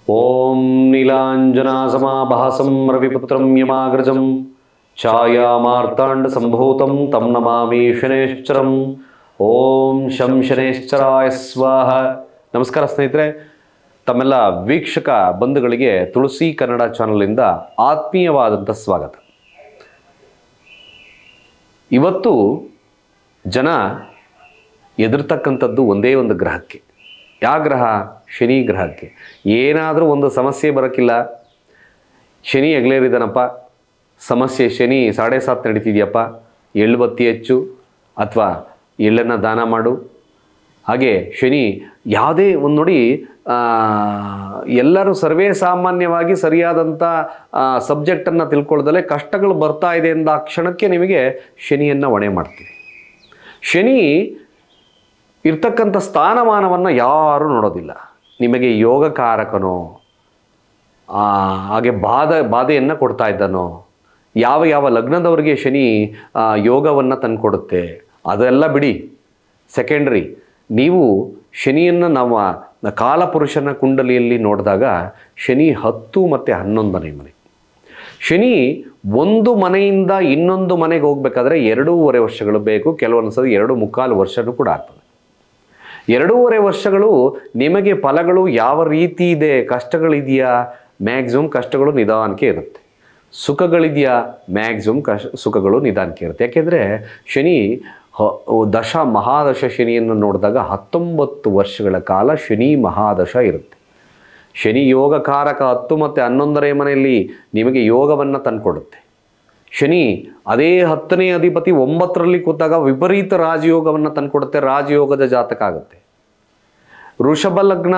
ಓಂ ನೀಲಾಂಜನಾಸಮಾಭಾಸಂ ರವಿಪುತ್ರಂ ಯಮಾಗ್ರಜಂ ಛಾಯಾಮಾರ್ತಾಂಡ ಸಂಭೂತಂ ತಂ ನಮಾಮಿ ಶನೇಶ್ಚರಂ ಓಂ ಶಂ ಶನೇಶ್ಚರಾಯ ಸ್ವಾಹ ನಮಸ್ಕಾರ ಸ್ನೇಹಿತರೆ ತಮ್ಮೆಲ್ಲ ವೀಕ್ಷಕ ಬಂಧುಗಳಿಗೆ ತುಳಸಿ ಕನ್ನಡ ಚಾನಲಿಂದ ಆತ್ಮೀಯವಾದಂಥ ಸ್ವಾಗತ ಇವತ್ತು ಜನ ಎದುರ್ತಕ್ಕಂಥದ್ದು ಒಂದೇ ಒಂದು ಗ್ರಹಕ್ಕೆ ಯಾವ ಗ್ರಹ ಶನಿ ಗ್ರಹಕ್ಕೆ ಏನಾದರೂ ಒಂದು ಸಮಸ್ಯೆ ಬರೋಕ್ಕಿಲ್ಲ ಶನಿ ಎಗ್ಲೇರಿದಾನಪ್ಪ ಸಮಸ್ಯೆ ಶನಿ ಸಾಡೆ ಸಾತ್ ನಡೀತಿದೆಯಪ್ಪ ಎಳ್ಳು ಬತ್ತಿ ಹೆಚ್ಚು ಅಥವಾ ಎಳ್ಳನ್ನು ದಾನ ಮಾಡು ಹಾಗೆ ಶನಿ ಯಾವುದೇ ಒಂದು ನೋಡಿ ಆ, ಎಲ್ಲರೂ ಸರ್ವೇ ಸಾಮಾನ್ಯವಾಗಿ ಸರಿಯಾದಂಥ ಸಬ್ಜೆಕ್ಟನ್ನು ತಿಳ್ಕೊಳ್ದಲೆ ಕಷ್ಟಗಳು ಬರ್ತಾ ಇದೆ ಎಂದ ಆ ಕ್ಷಣಕ್ಕೆ ನಿಮಗೆ ಶನಿಯನ್ನು ಹೊಣೆ ಮಾಡ್ತೀವಿ ಶನಿ ಇರ್ತಕ್ಕಂಥ ಸ್ಥಾನಮಾನವನ್ನು ಯಾರೂ ನೋಡೋದಿಲ್ಲ ನಿಮಗೆ ಯೋಗಕಾರಕನೋ ಆ, ಹಾಗೆ ಬಾಧ ಬಾಧೆಯನ್ನು ಕೊಡ್ತಾ ಇದ್ದಾನೋ ಯಾವ ಯಾವ ಲಗ್ನದವರಿಗೆ ಶನಿ ಯೋಗವನ್ನು ತಂದುಕೊಡುತ್ತೆ ಅದೆಲ್ಲ ಬಿಡಿ ಸೆಕೆಂಡ್ರಿ ನೀವು ಶನಿಯನ್ನು ನಾವು ಕಾಲಪುರುಷನ ಕುಂಡಲಿಯಲ್ಲಿ ನೋಡಿದಾಗ ಶನಿ ಹತ್ತು ಮತ್ತು ಹನ್ನೊಂದನೇ ಮನೆ ಶನಿ ಒಂದು ಮನೆಯಿಂದ ಇನ್ನೊಂದು ಮನೆಗೆ ಹೋಗ್ಬೇಕಾದ್ರೆ ಎರಡೂವರೆ ವರ್ಷಗಳು ಬೇಕು ಕೆಲವೊಂದು ಸಲ ಎರಡು ಮುಕ್ಕಾಲು ವರ್ಷನೂ ಕೂಡ ಆಗ್ತದೆ ಎರಡೂವರೆ ವರ್ಷಗಳು ನಿಮಗೆ ಫಲಗಳು ಯಾವ ರೀತಿ ಇದೆ ಕಷ್ಟಗಳಿದೆಯಾ ಮ್ಯಾಕ್ಸಿಮಮ್ ಕಷ್ಟಗಳು ನಿಧಾನಕ್ಕೆ ಇರುತ್ತೆ ಸುಖಗಳಿದೆಯಾ ಮ್ಯಾಕ್ಸಿಮಮ್ ಕಷ್ಟ ಸುಖಗಳು ನಿಧಾನಕ್ಕೆ ಇರುತ್ತೆ ಯಾಕೆಂದರೆ ಶನಿ ಹ- ದಶ ಮಹಾದಶ ಶನಿಯನ್ನು ನೋಡಿದಾಗ ಹತ್ತೊಂಬತ್ತು ವರ್ಷಗಳ ಕಾಲ ಶನಿ ಮಹಾದಶ ಇರುತ್ತೆ ಶನಿ ಯೋಗಕಾರಕ ಹತ್ತು ಮತ್ತು ಹನ್ನೊಂದನೇ ಮನೆಯಲ್ಲಿ ನಿಮಗೆ ಯೋಗವನ್ನು ತಂದುಕೊಡುತ್ತೆ ಶನಿ ಅದೇ ಹತ್ತನೇ ಅಧಿಪತಿ ಒಂಬತ್ತರಲ್ಲಿ ಕೂತಾಗ ವಿಪರೀತ ರಾಜಯೋಗವನ್ನು ತಂದುಕೊಡುತ್ತೆ ರಾಜಯೋಗದ ಜಾತಕ ಆಗುತ್ತೆ ವೃಷಭ ಲಗ್ನ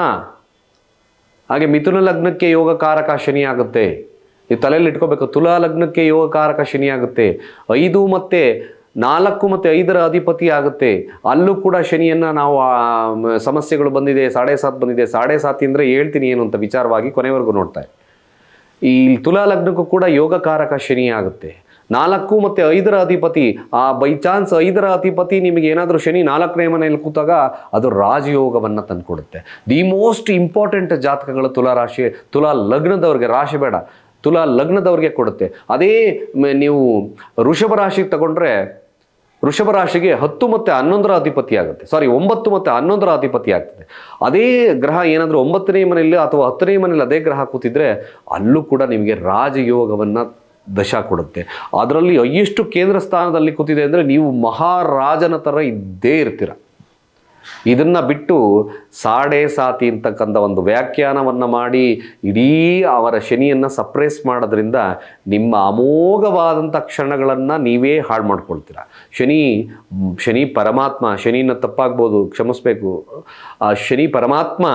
ಹಾಗೆ ಮಿಥುನ ಲಗ್ನಕ್ಕೆ ಯೋಗಕಾರಕ ಶನಿ ಆಗುತ್ತೆ ನೀವು ತಲೆಯಲ್ಲಿ ಇಟ್ಕೋಬೇಕು ತುಲಾ ಲಗ್ನಕ್ಕೆ ಯೋಗಕಾರಕ ಶನಿ ಆಗುತ್ತೆ ಐದು ಮತ್ತು ನಾಲ್ಕು ಮತ್ತು ಐದರ ಅಧಿಪತಿ ಆಗುತ್ತೆ ಅಲ್ಲೂ ಕೂಡ ಶನಿಯನ್ನು ನಾವು ಆ, ಮ- ಸಮಸ್ಯೆಗಳು ಬಂದಿದೆ ಸಾಡೆ ಸಾತ್ ಬಂದಿದೆ ಸಾಡೆ ಸಾತಿ ಅಂದರೆ ಹೇಳ್ತೀನಿ ಏನು ಅಂತ ವಿಚಾರವಾಗಿ ಕೊನೆವರೆಗೂ ನೋಡ್ತಾ ಇರಿ. ಈ ತುಲಾ ಲಗ್ನಕ್ಕೂ ಕೂಡ ಯೋಗಕಾರಕ ಶನಿ ಆಗುತ್ತೆ ನಾಲ್ಕು ಮತ್ತು ಐದರ ಅಧಿಪತಿ ಆ ಬೈ ಚಾನ್ಸ್ ಐದರ ಅಧಿಪತಿ ನಿಮಗೆ ಏನಾದರೂ ಶನಿ ನಾಲ್ಕನೇ ಮನೆಯಲ್ಲಿ ಕೂತಾಗ ಅದು ರಾಜಯೋಗವನ್ನು ತಂದುಕೊಡುತ್ತೆ ದಿ ಮೋಸ್ಟ್ ಇಂಪಾರ್ಟೆಂಟ್ ಜಾತಕಗಳು ತುಲಾ ರಾಶಿ ತುಲಾ ಲಗ್ನದವ್ರಿಗೆ ರಾಶಿ ಬೇಡ ತುಲಾ ಲಗ್ನದವ್ರಿಗೆ ಕೊಡುತ್ತೆ ಅದೇ ಮ- ನೀವು ವೃಷಭ ರಾಶಿಗೆ ತಗೊಂಡ್ರೆ ವೃಷಭ ರಾಶಿಗೆ ಹತ್ತು ಮತ್ತು ಹನ್ನೊಂದರ ಅಧಿಪತಿ ಆಗುತ್ತೆ ಸಾರಿ ಒಂಬತ್ತು ಮತ್ತು ಹನ್ನೊಂದರ ಅಧಿಪತಿ ಆಗ್ತದೆ ಅದೇ ಗ್ರಹ ಏನಾದರೂ ಒಂಬತ್ತನೇ ಮನೆಯಲ್ಲಿ ಅಥವಾ ಹತ್ತನೇ ಮನೆಯಲ್ಲಿ ಅದೇ ಗ್ರಹ ಕೂತಿದ್ರೆ ಅಲ್ಲೂ ಕೂಡ ನಿಮಗೆ ರಾಜಯೋಗವನ್ನು ದಶ ಕೊಡುತ್ತೆ ಅದರಲ್ಲಿ ಎಷ್ಟು ಕೇಂದ್ರ ಸ್ಥಾನದಲ್ಲಿ ಕೂತಿದೆ ಅಂದರೆ ನೀವು ಮಹಾರಾಜನ ಥರ ಇದ್ದೇ ಇರ್ತೀರ ಇದನ್ನು ಬಿಟ್ಟು ಸಾಡೆ ಸಾತಿ ಅಂತಕ್ಕಂಥ ಒಂದು ವ್ಯಾಖ್ಯಾನವನ್ನು ಮಾಡಿ ಇಡೀ ಅವರ ಶನಿಯನ್ನು ಸಪ್ರೆಸ್ ಮಾಡೋದ್ರಿಂದ ನಿಮ್ಮ ಅಮೋಘವಾದಂಥ ಕ್ಷಣಗಳನ್ನು ನೀವೇ ಹಾಳು ಮಾಡ್ಕೊಳ್ತೀರ ಶನಿ ಶನಿ ಪರಮಾತ್ಮ ಶನಿನ ತಪ್ಪಾಗ್ಬೋದು ಕ್ಷಮಿಸ್ಬೇಕು ಆ ಶನಿ ಪರಮಾತ್ಮ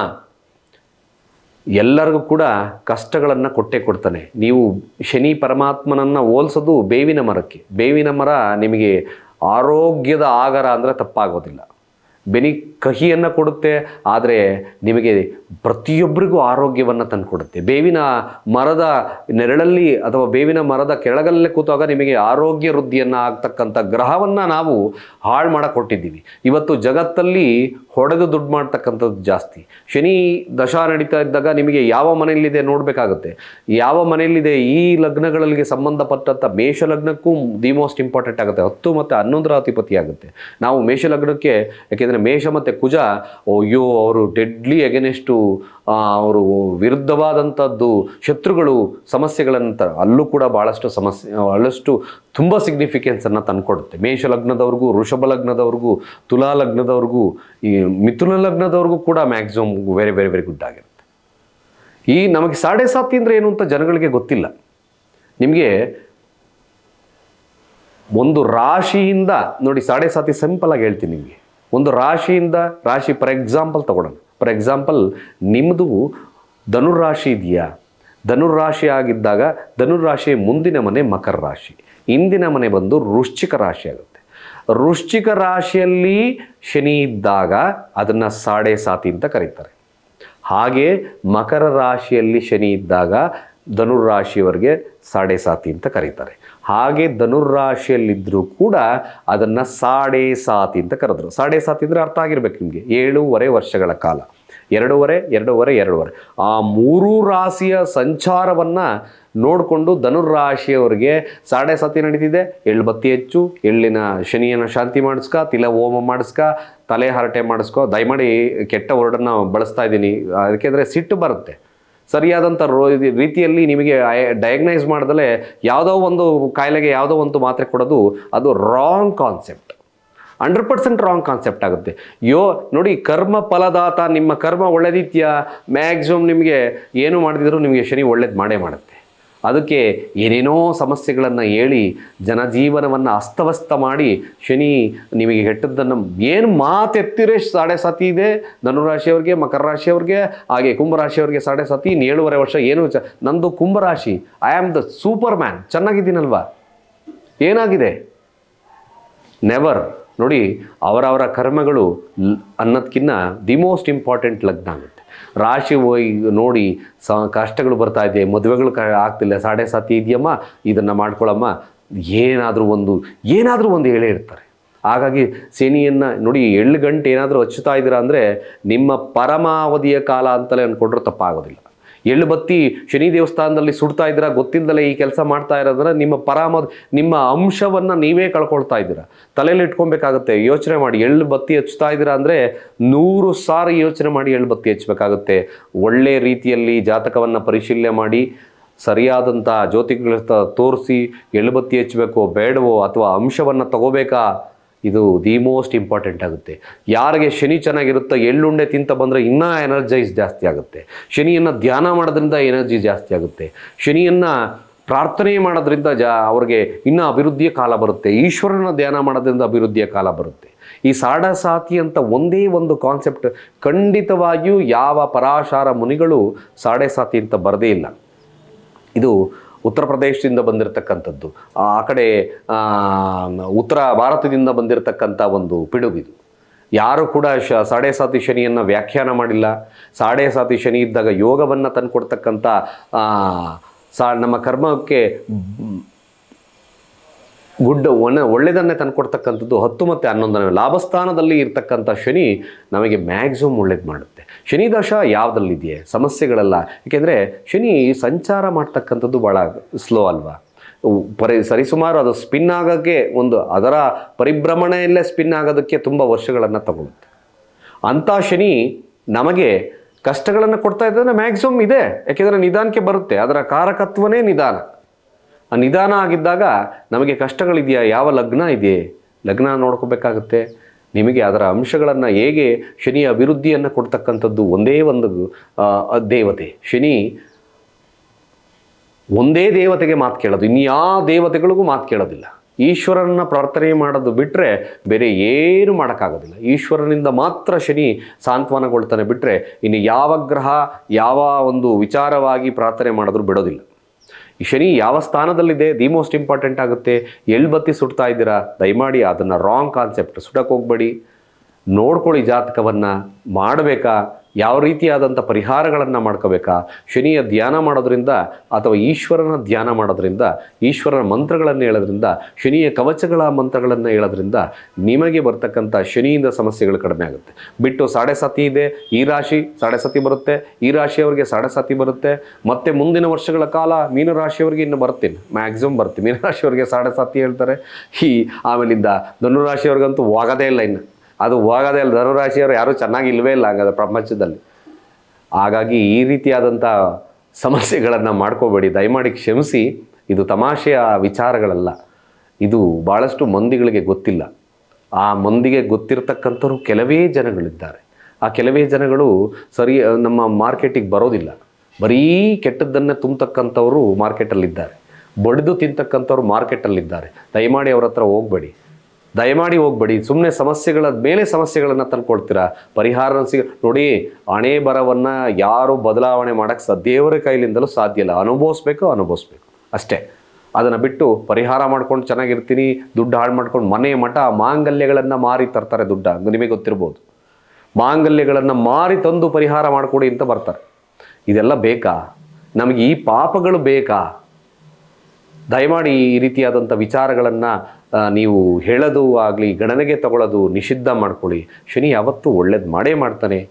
ಎಲ್ಲರಿಗೂ ಕೂಡ ಕಷ್ಟಗಳನ್ನು ಕೊಟ್ಟೇ ಕೊಡ್ತಾನೆ ನೀವು ಶನಿ ಪರಮಾತ್ಮನನ್ನು ಹೋಲಿಸೋದು ಬೇವಿನ ಮರಕ್ಕೆ ಬೇವಿನ ಮರ ನಿಮಗೆ ಆರೋಗ್ಯದ ಆಗರ ಅಂದರೆ ತಪ್ಪಾಗೋದಿಲ್ಲ ಬೆನಿ ಕಹಿಯನ್ನು ಕೊಡುತ್ತೆ ಆದರೆ ನಿಮಗೆ ಪ್ರತಿಯೊಬ್ಬರಿಗೂ ಆರೋಗ್ಯವನ್ನು ತಂದುಕೊಡುತ್ತೆ ಬೇವಿನ ಮರದ ನೆರಳಲ್ಲಿ ಅಥವಾ ಬೇವಿನ ಮರದ ಕೆಳಗಲ್ಲೇ ಕೂತಾಗ ನಿಮಗೆ ಆರೋಗ್ಯ ವೃದ್ಧಿಯನ್ನು ಆಗ್ತಕ್ಕಂಥ ಗ್ರಹವನ್ನು ನಾವು ಹಾಳು ಮಾಡಕ್ಕೆ ಕೊಟ್ಟಿದ್ದೀವಿ ಇವತ್ತು ಜಗತ್ತಲ್ಲಿ ಹೊಡೆದು ದುಡ್ಡು ಮಾಡ್ತಕ್ಕಂಥದ್ದು ಜಾಸ್ತಿ ಶನಿ ದಶಾ ನಡೀತಾ ಇದ್ದಾಗ ನಿಮಗೆ ಯಾವ ಮನೆಯಲ್ಲಿದೆ ನೋಡಬೇಕಾಗುತ್ತೆ ಯಾವ ಮನೆಯಲ್ಲಿದೆ ಈ ಲಗ್ನಗಳಿಗೆ ಸಂಬಂಧಪಟ್ಟಂಥ ಮೇಷ ಲಗ್ನಕ್ಕೂ ದಿ ಮೋಸ್ಟ್ ಇಂಪಾರ್ಟೆಂಟ್ ಆಗುತ್ತೆ ಹತ್ತು ಮತ್ತು ಹನ್ನೊಂದರ ಅಧಿಪತಿ ಆಗುತ್ತೆ ನಾವು ಮೇಷ ಲಗ್ನಕ್ಕೆ ಯಾಕೆಂದರೆ ಮೇಷ ಮತ್ತು ಕುಜ ಅಯ್ಯೋ ಅವರು ಡೆಡ್ಲಿ ಎಗೆನೆಸ್ಟು ಅವರು ವಿರುದ್ಧವಾದಂಥದ್ದು ಶತ್ರುಗಳು ಸಮಸ್ಯೆಗಳನ್ನು ತ ಅಲ್ಲೂ ಕೂಡ ಭಾಳಷ್ಟು ಸಮಸ್ಯೆ ಭಾಳಷ್ಟು ತುಂಬ ಸಿಗ್ನಿಫಿಕೆನ್ಸನ್ನು ತಂದುಕೊಡುತ್ತೆ ಮೇಷ ಲಗ್ನದವ್ರಿಗೂ ವೃಷಭ ಲಗ್ನದವ್ರಿಗೂ ತುಲಾ ಲಗ್ನದವ್ರಿಗೂ ಈ ಮಿಥುನ ಲಗ್ನದವ್ರಿಗೂ ಕೂಡ maximum very very very good ಆಗಿರುತ್ತೆ ಈ ನಮಗೆ ಸಾಡೆ ಸಾತಿ ಅಂದರೆ ಏನು ಅಂತ ಜನಗಳಿಗೆ ಗೊತ್ತಿಲ್ಲ ನಿಮಗೆ ಒಂದು ರಾಶಿಯಿಂದ ನೋಡಿ ಸಾಡೆ ಸಾತಿ ಸಿಂಪಲ್ ಆಗಿ ಹೇಳ್ತೀನಿ ನಿಮಗೆ ಒಂದು ರಾಶಿಯಿಂದ ರಾಶಿ ಫಾರ್ ಎಕ್ಸಾಂಪಲ್ ತಗೊಳ್ಳೋಣ ಫಾರ್ ಎಕ್ಸಾಂಪಲ್ ನಿಮ್ಮದು ಧನುರಾಶಿ ಇದೆಯಾ ಧನುರಾಶಿ ಆಗಿದ್ದಾಗ ಧನುರಾಶಿಯ ಮುಂದಿನ ಮನೆ ಮಕರ ರಾಶಿ ಇಂದಿನ ಮನೆ ಬಂದು ವೃಶ್ಚಿಕ ರಾಶಿ ಆಗುತ್ತೆ ವೃಶ್ಚಿಕ ರಾಶಿಯಲ್ಲಿ ಶನಿ ಇದ್ದಾಗ ಅದನ್ನು ಸಾಡೆ ಸಾತಿ ಅಂತ ಕರೀತಾರೆ ಹಾಗೆ ಮಕರ ರಾಶಿಯಲ್ಲಿ ಶನಿ ಇದ್ದಾಗ ಧನುರಾಶಿಯವರಿಗೆ ಸಾಡೆ ಸಾತಿ ಅಂತ ಕರೀತಾರೆ ಹಾಗೆ ಧನುರಾಶಿಯಲ್ಲಿದ್ದರೂ ಕೂಡ ಅದನ್ನು ಸಾಡೆ ಸಾತಿ ಅಂತ ಕರೆದ್ರು ಸಾಡೆ ಸಾತಿ ಅಂದರೆ ಅರ್ಥ ಆಗಿರ್ಬೇಕು ನಿಮಗೆ ಏಳೂವರೆ ವರ್ಷಗಳ ಕಾಲ ಎರಡೂವರೆ ಎರಡೂವರೆ ಎರಡೂವರೆ ಆ ಮೂರೂ ರಾಶಿಯ ಸಂಚಾರವನ್ನು ನೋಡಿಕೊಂಡು ಧನುರಾಶಿಯವರಿಗೆ ಸಾಡೆ ಸತಿ ನಡೀತಿದೆ ಎಳ್ಳು ಬತ್ತಿ ಹೆಚ್ಚು ಎಳ್ಳಿನ ಶನಿಯನ್ನು ಶಾಂತಿ ಮಾಡಿಸ್ಕ ತಿಲ ಹೋಮ ಮಾಡಿಸ್ಕ ತಲೆ ಹರಟೆ ಮಾಡಿಸ್ಕೊ ದಯಮಾಡಿ ಕೆಟ್ಟ ವರ್ಡನ್ನು ಬಳಸ್ತಾ ಇದ್ದೀನಿ ಯಾಕೆಂದರೆ ಸಿಟ್ಟು ಬರುತ್ತೆ ಸರಿಯಾದಂಥ ರೋ ಇದು ರೀತಿಯಲ್ಲಿ ನಿಮಗೆ ಡಯಾಗ್ನೈಸ್ ಮಾಡ್ದಲೇ ಯಾವುದೋ ಒಂದು ಕಾಯಿಲೆಗೆ ಯಾವುದೋ ಒಂದು ಮಾತ್ರೆ ಕೊಡೋದು ಅದು wrong concept hundred percent wrong concept ಆಗುತ್ತೆ ಯೋ ನೋಡಿ ಕರ್ಮ ಫಲದಾತ ನಿಮ್ಮ ಕರ್ಮ ಒಳ್ಳೇದಿತ್ಯಾ ಮ್ಯಾಕ್ಸಿಮಮ್ ನಿಮಗೆ ಏನು ಮಾಡಿದ್ರು ನಿಮಗೆ ಶನಿ ಒಳ್ಳೇದು ಮಾಡೇ ಮಾಡುತ್ತೆ ಅದಕ್ಕೆ ಏನೇನೋ ಸಮಸ್ಯೆಗಳನ್ನು ಹೇಳಿ ಜನಜೀವನವನ್ನು ಅಸ್ತವ್ಯಸ್ತ ಮಾಡಿ ಶನಿ ನಿಮಗೆ ಕೆಟ್ಟದ್ದನ್ನು ಏನು ಮಾತೆತ್ತಿರೆ ಸಾಡೆ ಸತಿ ಇದೆ ಧನುರಾಶಿಯವ್ರಿಗೆ ಮಕರ ರಾಶಿಯವ್ರಿಗೆ ಹಾಗೆ ಕುಂಭರಾಶಿಯವ್ರಿಗೆ ಸಾಡೆ ಸತಿ ಇನ್ನು ಏಳುವರೆ ವರ್ಷ ಏನು ಚ ನಂದು ಕುಂಭರಾಶಿ I am the superman ಚೆನ್ನಾಗಿದ್ದೀನಲ್ವಾ ಏನಾಗಿದೆ ನೆವರ್ ನೋಡಿ ಅವರವರ ಕರ್ಮಗಳು ಲ್- ಅನ್ನೋದಕ್ಕಿಂತ ದಿ ಮೋಸ್ಟ್ ಇಂಪಾರ್ಟೆಂಟ್ ಲಗ್ನ ಆಗುತ್ತೆ ರಾಶಿ ಹೋಗಿ ನೋಡಿ ಸ ಕಷ್ಟಗಳು ಬರ್ತಾ ಇದೆ ಮದುವೆಗಳು ಕ ಆಗ್ತಿಲ್ಲ ಸಾಡೆ ಸಾತಿ ಇದೆಯಮ್ಮ ಇದನ್ನು ಮಾಡ್ಕೊಳ್ಳಮ್ಮ ಏನಾದರೂ ಒಂದು ಏನಾದರೂ ಒಂದು ಹೇಳೇ ಇರ್ತಾರೆ ಹಾಗಾಗಿ ಶನಿಯನ್ನು ನೋಡಿ ಎಳ್ಳು ಗಂಟೆ ಏನಾದರೂ ಹಚ್ಚುತ್ತಾ ಇದ್ದೀರಾ ಅಂದರೆ ನಿಮ್ಮ ಪರಮಾವಧಿಯ ಕಾಲ ಅಂತಲೇ ಅಂದ್ಕೊಂಡ್ರೆ ತಪ್ಪಾಗೋದಿಲ್ಲ ಎಳ್ಳು ಬತ್ತಿ ಶನಿ ದೇವಸ್ಥಾನದಲ್ಲಿ ಸುಡ್ತಾ ಇದ್ದೀರಾ ಗೊತ್ತಿಲ್ಲದಲೇ ಈ ಕೆಲಸ ಮಾಡ್ತಾ ಇರೋದ್ರೆ ನಿಮ್ಮ ಪರಾಮ ನಿಮ್ಮ ಅಂಶವನ್ನು ನೀವೇ ಕಳ್ಕೊಳ್ತಾ ಇದ್ದೀರಾ ತಲೆಯಲ್ಲಿ ಇಟ್ಕೊಬೇಕಾಗುತ್ತೆ ಯೋಚನೆ ಮಾಡಿ ಎಳ್ಳು ಬತ್ತಿ ಹಚ್ತಾ ಇದ್ದೀರಾ ಅಂದರೆ ನೂರು ಸಾರಿ ಯೋಚನೆ ಮಾಡಿ ಎಳ್ಳು ಬತ್ತಿ ಹಚ್ಚಬೇಕಾಗುತ್ತೆ ಒಳ್ಳೆ ರೀತಿಯಲ್ಲಿ ಜಾತಕವನ್ನು ಪರಿಶೀಲನೆ ಮಾಡಿ ಸರಿಯಾದಂಥ ಜ್ಯೋತಿಗಳ ತೋರಿಸಿ ಎಳ್ಳು ಬತ್ತಿ ಹಚ್ಚಬೇಕೋ ಬೇಡವೋ ಅಥವಾ ಅಂಶವನ್ನು ತಗೋಬೇಕಾ ಇದು ದಿ ಮೋಸ್ಟ್ ಇಂಪಾರ್ಟೆಂಟ್ ಆಗುತ್ತೆ ಯಾರಿಗೆ ಶನಿ ಚೆನ್ನಾಗಿರುತ್ತೋ ಎಳ್ಳುಂಡೆ ತಿಂತ ಬಂದರೆ ಇನ್ನೂ ಎನರ್ಜೈಸ್ ಜಾಸ್ತಿ ಆಗುತ್ತೆ ಶನಿಯನ್ನು ಧ್ಯಾನ ಮಾಡೋದ್ರಿಂದ ಎನರ್ಜಿ ಜಾಸ್ತಿ ಆಗುತ್ತೆ ಶನಿಯನ್ನು ಪ್ರಾರ್ಥನೆ ಮಾಡೋದ್ರಿಂದ ಜಾ ಅವ್ರಿಗೆ ಇನ್ನೂ ಅಭಿವೃದ್ಧಿಯ ಕಾಲ ಬರುತ್ತೆ ಈಶ್ವರನ ಧ್ಯಾನ ಮಾಡೋದ್ರಿಂದ ಅಭಿವೃದ್ಧಿಯ ಕಾಲ ಬರುತ್ತೆ ಈ ಸಾಡಸಾತಿ ಅಂತ ಒಂದೇ ಒಂದು ಕಾನ್ಸೆಪ್ಟ್ ಖಂಡಿತವಾಗಿಯೂ ಯಾವ ಪರಾಶಾರ ಮುನಿಗಳು ಸಾಡೆ ಸಾತಿ ಅಂತ ಬರದೇ ಇಲ್ಲ ಇದು ಉತ್ತರ ಪ್ರದೇಶದಿಂದ ಬಂದಿರತಕ್ಕಂಥದ್ದು ಆ ಕಡೆ ಆ, ಉತ್ತರ ಭಾರತದಿಂದ ಬಂದಿರತಕ್ಕಂಥ ಒಂದು ಪಿಡುಗಿದು ಯಾರು ಕೂಡ ಶ ಸಾಡೆ ಸಾತಿ ಶನಿಯನ್ನು ವ್ಯಾಖ್ಯಾನ ಮಾಡಿಲ್ಲ ಸಾಡೆ ಸಾತಿ ಶನಿ ಇದ್ದಾಗ ಯೋಗವನ್ನು ತಂದುಕೊಡ್ತಕ್ಕಂಥ ಸಾ ನಮ್ಮ ಕರ್ಮಕ್ಕೆ ಗುಡ್ಡ ಒಣ ಒಳ್ಳೆಯದನ್ನೇ ತಂದುಕೊಡ್ತಕ್ಕಂಥದ್ದು ಹತ್ತು ಮತ್ತು ಹನ್ನೊಂದನೇ ಲಾಭಸ್ಥಾನದಲ್ಲಿ ಇರ್ತಕ್ಕಂಥ ಶನಿ ನಮಗೆ ಮ್ಯಾಕ್ಸಿಮಮ್ ಒಳ್ಳೇದು ಮಾಡುತ್ತೆ ಶನಿ ದಶ ಯಾವುದಲ್ಲಿದೆಯೇ ಸಮಸ್ಯೆಗಳೆಲ್ಲ ಏಕೆಂದರೆ ಶನಿ ಸಂಚಾರ ಮಾಡ್ತಕ್ಕಂಥದ್ದು ಭಾಳ ಸ್ಲೋ ಅಲ್ವಾ ಉ- ಪರಿ ಸರಿಸುಮಾರು ಅದು ಸ್ಪಿನ್ ಆಗೋಕ್ಕೆ ಒಂದು ಅದರ ಪರಿಭ್ರಮಣೆಯಲ್ಲೇ ಸ್ಪಿನ್ ಆಗೋದಕ್ಕೆ ತುಂಬ ವರ್ಷಗಳನ್ನು ತಗೊಳುತ್ತೆ ಅಂಥ ಶನಿ ನಮಗೆ ಕಷ್ಟಗಳನ್ನು ಕೊಡ್ತಾ ಇದ್ದರೆ ಮ್ಯಾಕ್ಸಿಮಮ್ ಇದೆ ಯಾಕೆಂದರೆ ನಿಧಾನಕ್ಕೆ ಬರುತ್ತೆ ಅದರ ಕಾರಕತ್ವನೇ ನಿಧಾನ ಆ ನಿಧಾನ ಆಗಿದ್ದಾಗ ನಮಗೆ ಕಷ್ಟಗಳಿದೆಯಾ ಯಾವ ಲಗ್ನ ಇದೆ ಲಗ್ನ ನೋಡ್ಕೋಬೇಕಾಗುತ್ತೆ ನಿಮಗೆ ಅದರ ಅಂಶಗಳನ್ನು ಹೇಗೆ ಶನಿಯ ಅಭಿವೃದ್ಧಿಯನ್ನು ಕೊಡ್ತಕ್ಕಂಥದ್ದು ಒಂದೇ ಒಂದು ಆ, ದೇವತೆ ಶನಿ ಒಂದೇ ದೇವತೆಗೆ ಮಾತು ಕೇಳೋದು ಇನ್ಯಾವ ದೇವತೆಗಳಿಗೂ ಮಾತು ಕೇಳೋದಿಲ್ಲ ಈಶ್ವರನ ಪ್ರಾರ್ಥನೆ ಮಾಡೋದು ಬಿಟ್ಟರೆ ಬೇರೆ ಏನು ಮಾಡೋಕ್ಕಾಗೋದಿಲ್ಲ ಈಶ್ವರನಿಂದ ಮಾತ್ರ ಶನಿ ಸಾಂತ್ವನಗೊಳ್ತಾನೆ ಬಿಟ್ಟರೆ ಇನ್ನು ಯಾವ ಗ್ರಹ ಯಾವ ಒಂದು ವಿಚಾರವಾಗಿ ಪ್ರಾರ್ಥನೆ ಮಾಡಿದ್ರು ಬಿಡೋದಿಲ್ಲ ಈ ಶನಿ ಯಾವ ಸ್ಥಾನದಲ್ಲಿದೆ ದಿ ಮೋಸ್ಟ್ ಇಂಪಾರ್ಟೆಂಟ್ ಆಗುತ್ತೆ ಎಳ್ಳು ಬತ್ತಿ ಸುಡ್ತಾ ಇದ್ದೀರಾ ದಯಮಾಡಿ ಅದನ್ನು ರಾಂಗ್ ಕಾನ್ಸೆಪ್ಟ್ ಸುಡಕ್ಕೆ ಹೋಗ್ಬೇಡಿ ನೋಡ್ಕೊಳ್ಳಿ ಜಾತಕವನ್ನು ಮಾಡಬೇಕಾ ಯಾವ ರೀತಿಯಾದಂಥ ಪರಿಹಾರಗಳನ್ನು ಮಾಡ್ಕೋಬೇಕಾ ಶನಿಯ ಧ್ಯಾನ ಮಾಡೋದ್ರಿಂದ ಅಥವಾ ಈಶ್ವರನ ಧ್ಯಾನ ಮಾಡೋದ್ರಿಂದ ಈಶ್ವರನ ಮಂತ್ರಗಳನ್ನು ಹೇಳೋದ್ರಿಂದ ಶನಿಯ ಕವಚಗಳ ಮಂತ್ರಗಳನ್ನು ಹೇಳೋದ್ರಿಂದ ನಿಮಗೆ ಬರ್ತಕ್ಕಂಥ ಶನಿಯಿಂದ ಸಮಸ್ಯೆಗಳು ಕಡಿಮೆ ಆಗುತ್ತೆ ಬಿಟ್ಟು ಸಾಡೆ ಸತಿ ಇದೆ ಈ ರಾಶಿ ಸಾಡೆ ಸತಿ ಬರುತ್ತೆ ಈ ರಾಶಿಯವರಿಗೆ ಸಾಡೆ ಸತಿ ಬರುತ್ತೆ ಮತ್ತೆ ಮುಂದಿನ ವರ್ಷಗಳ ಕಾಲ ಮೀನರಾಶಿಯವರಿಗೆ ಇನ್ನು ಬರ್ತೀನಿ ಮ್ಯಾಕ್ಸಿಮಮ್ ಬರ್ತೀನಿ ಮೀನರಾಶಿಯವರಿಗೆ ಸಾಡೆ ಸತಿ ಹೇಳ್ತಾರೆ ಈ ಆಮೇಲಿಂದ ಧನುರಾಶಿಯವ್ರಿಗಂತೂ ಹೋಗೋದೇ ಇಲ್ಲ ಇನ್ನು ಅದು ಹೋಗೋದೇ ಇಲ್ಲ ಧನುರಾಶಿಯವರು ಯಾರೂ ಚೆನ್ನಾಗಿ ಇಲ್ಲವೇ ಇಲ್ಲ ಹಂಗಾದ್ರೆ ಪ್ರಪಂಚದಲ್ಲಿ ಹಾಗಾಗಿ ಈ ರೀತಿಯಾದಂಥ ಸಮಸ್ಯೆಗಳನ್ನು ಮಾಡ್ಕೋಬೇಡಿ ದಯಮಾಡಿ ಕ್ಷಮಿಸಿ ಇದು ತಮಾಷೆಯ ವಿಚಾರಗಳಲ್ಲ ಇದು ಭಾಳಷ್ಟು ಮಂದಿಗಳಿಗೆ ಗೊತ್ತಿಲ್ಲ ಆ ಮಂದಿಗೆ ಗೊತ್ತಿರತಕ್ಕಂಥವ್ರು ಕೆಲವೇ ಜನಗಳಿದ್ದಾರೆ ಆ ಕೆಲವೇ ಜನಗಳು ಸರಿ ನಮ್ಮ ಮಾರ್ಕೆಟಿಗೆ ಬರೋದಿಲ್ಲ ಬರೀ ಕೆಟ್ಟದ್ದನ್ನೇ ತುಂಬತಕ್ಕಂಥವ್ರು ಮಾರ್ಕೆಟಲ್ಲಿದ್ದಾರೆ ಬಡಿದು ತಿಂತಕ್ಕಂಥವ್ರು ಮಾರ್ಕೆಟಲ್ಲಿದ್ದಾರೆ ದಯಮಾಡಿ ಅವ್ರ ಹತ್ರ ಹೋಗಬೇಡಿ ದಯಮಾಡಿ ಹೋಗ್ಬೇಡಿ ಸುಮ್ಮನೆ ಸಮಸ್ಯೆಗಳ ಮೇಲೆ ಸಮಸ್ಯೆಗಳನ್ನು ತಂದ್ಕೊಳ್ತೀರಾ ಪರಿಹಾರ ಸಿಗ ನೋಡಿ ಹಣೆ ಬರವನ್ನು ಯಾರು ಬದಲಾವಣೆ ಮಾಡೋಕ್ಕೆ ಸ ದೇವರ ಕೈಲಿಂದಲೂ ಸಾಧ್ಯ ಇಲ್ಲ ಅನುಭವಿಸ್ಬೇಕು ಅನುಭವಿಸ್ಬೇಕು ಅಷ್ಟೇ ಅದನ್ನು ಬಿಟ್ಟು ಪರಿಹಾರ ಮಾಡ್ಕೊಂಡು ಚೆನ್ನಾಗಿರ್ತೀನಿ ದುಡ್ಡು ಹಾಳು ಮಾಡ್ಕೊಂಡು ಮನೆ ಮಠ ಮಾಂಗಲ್ಯಗಳನ್ನು ಮಾರಿ ತರ್ತಾರೆ ದುಡ್ಡು ನಿಮಗೆ ಗೊತ್ತಿರ್ಬೋದು ಮಾಂಗಲ್ಯಗಳನ್ನು ಮಾರಿ ತಂದು ಪರಿಹಾರ ಮಾಡಿಕೊಡಿ ಅಂತ ಬರ್ತಾರೆ ಇದೆಲ್ಲ ಬೇಕಾ ನಮಗೆ ಈ ಪಾಪಗಳು ಬೇಕಾ ದಯಮಾಡಿ ಈ ರೀತಿಯಾದಂಥ ವಿಚಾರಗಳನ್ನು ನೀವು ಹೇಳೋದು ಆಗಲಿ ಗಣನೆಗೆ ತಗೊಳ್ಳೋದು ನಿಷಿದ್ಧ ಮಾಡ್ಕೊಳ್ಳಿ ಶನಿ ಯಾವತ್ತೂ ಒಳ್ಳೇದು ಮಾಡೇ ಮಾಡ್ತಾನೆ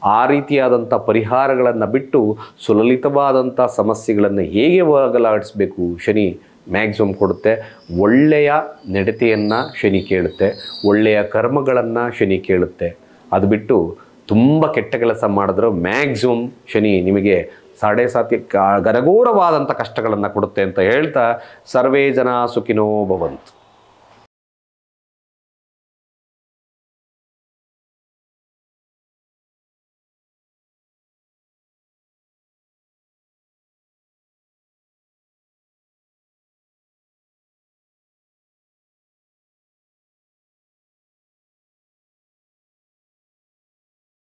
ಆ ರೀತಿಯಾದಂಥ ಪರಿಹಾರಗಳನ್ನು ಬಿಟ್ಟು ಸುಲಲಿತವಾದಂಥ ಸಮಸ್ಯೆಗಳನ್ನು ಹೇಗೆ ಹೋಗಲಾಡಿಸ್ಬೇಕು ಶನಿ ಮ್ಯಾಕ್ಸಿಮಮ್ ಕೊಡುತ್ತೆ ಒಳ್ಳೆಯ ನಡತೆಯನ್ನು ಶನಿ ಕೇಳುತ್ತೆ ಒಳ್ಳೆಯ ಕರ್ಮಗಳನ್ನು ಶನಿ ಕೇಳುತ್ತೆ ಅದು ಬಿಟ್ಟು ತುಂಬ ಕೆಟ್ಟ ಕೆಲಸ ಮಾಡಿದ್ರೆ ಮ್ಯಾಕ್ಸಿಮಮ್ ಶನಿ ನಿಮಗೆ ಸಾಡೆ ಸಾತಿ ಘನಘೋರವಾದಂಥ ಕಷ್ಟಗಳನ್ನು ಕೊಡುತ್ತೆ ಅಂತ ಹೇಳ್ತಾ ಸರ್ವೇ ಜನ ಸುಖಿನೋ ಭವಂತು